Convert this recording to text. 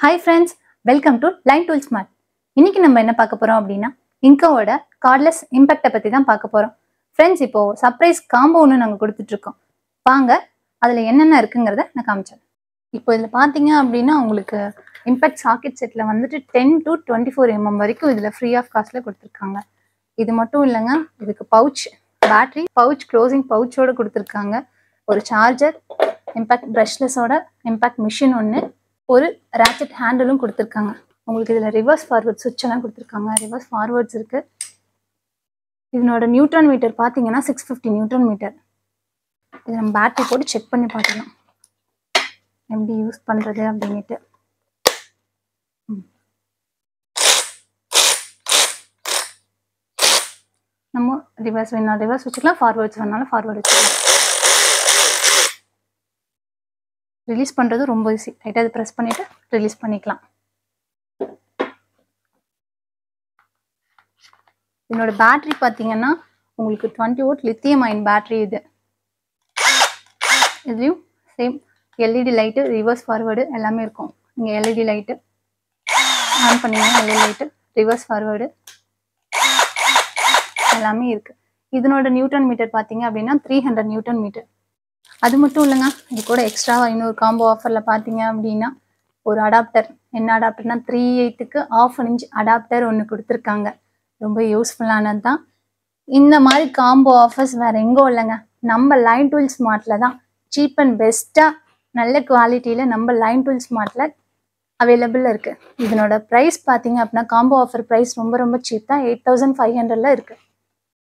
Hi friends welcome to line tool smart இன்னைக்கு நம்ம என்ன பார்க்க போறோம் அப்படின்னா இங்கோவோட கார்ட்லெஸ் இம்பேக்டை பற்றி தான் பார்க்க போறோம் ஃப்ரெண்ட்ஸ் இப்போ சர்ப்ரைஸ் காம்போ ஒன்று நாங்கள் கொடுத்துட்டு இருக்கோம் வாங்க அதில் என்னென்ன இருக்குங்கிறத நான் காமிச்சேன் இப்போ இதில் பார்த்தீங்க அப்படின்னா உங்களுக்கு இம்பேக்ட் சாக்கெட் செட்டில் வந்துட்டு ten to twenty four MM வரைக்கும் இதில் ஃப்ரீ ஆஃப் காஸ்ட்டில் கொடுத்துருக்காங்க இது மட்டும் இல்லைங்க இதுக்கு பவுச் பேட்டரி பவுச் க்ளோசிங் பவுச்சோட கொடுத்துருக்காங்க ஒரு சார்ஜர் இம்பேக்ட் ப்ரஷ்லெஸோட இம்பேக்ட் மிஷின் ஒன்று ஒரு ரேக்கெட் ஹேண்டிலும் கொடுத்துருக்காங்க உங்களுக்கு இதில் ரிவர்ஸ் ஃபார்வர்ட் சுவிட்ச் எல்லாம் கொடுத்துருக்காங்க ரிவர்ஸ் ஃபார்வர்ட்ஸ் இருக்கு இதனோட நியூட்ரான் மீட்டர் பார்த்தீங்கன்னா சிக்ஸ் ஃபிஃப்டி நியூட்ரான் மீட்டர் இது நம்ம பேட்டரி போட்டு செக் பண்ணி பார்க்கலாம் எப்படி யூஸ் பண்ணுறது அப்படின்ட்டு ம். நம்ம ரிவர்ஸ் வேணாலும் ரிவர்ஸ் வச்சுக்கலாம் ஃபார்வர்ட்ஸ் வேணாலும் ஃபார்வர்ட் வச்சுக்கலாம் ரிலீஸ் பண்ணுறது ரொம்ப ஈஸி லைட்டாக அது ப்ரெஸ் பண்ணிவிட்டு ரிலீஸ் பண்ணிக்கலாம் இதனோட பேட்டரி பார்த்தீங்கன்னா உங்களுக்கு twenty volt lithium ion battery இது இதுலேயும் same LED light reverse forward எல்லாமே இருக்கும் இங்கே எல்இடி லைட்டு ஆன் பண்ணிங்கன்னா எல்இடி லைட்டு ரிவர்ஸ் ஃபார்வேர்டு எல்லாமே இருக்குது இதனோட நியூட்டன் மீட்டர் பார்த்தீங்க அப்படின்னா த்ரீ ஹண்ட்ரட் நியூட்டன் மீட்டர் அது மட்டும் இல்லைங்க இது கூட எக்ஸ்ட்ராவாக இன்னொரு காம்போ ஆஃபரில் பார்த்தீங்க அப்படின்னா ஒரு அடாப்டர் என்ன அடாப்டர்னா த்ரீ எயித்துக்கு ஆஃப் இன்ச் அடாப்டர் ஒன்று கொடுத்துருக்காங்க ரொம்ப யூஸ்ஃபுல்லானது தான் இந்த மாதிரி காம்போ ஆஃபர்ஸ் வேறு எங்கோ இல்லைங்க நம்ம லைன் டூல் ஸ்மார்ட்டில் தான் சீப் அண்ட் பெஸ்ட்டாக நல்ல குவாலிட்டியில் நம்ம லைன் டூல் ஸ்மார்ட்டில் அவைலபிள் இருக்குது இதனோட ப்ரைஸ் பார்த்தீங்க அப்படின்னா காம்போ ஆஃபர் ப்ரைஸ் ரொம்ப ரொம்ப சீப் தான் எயிட் தௌசண்ட் ஃபைவ் ஹண்ட்ரடில் இருக்குது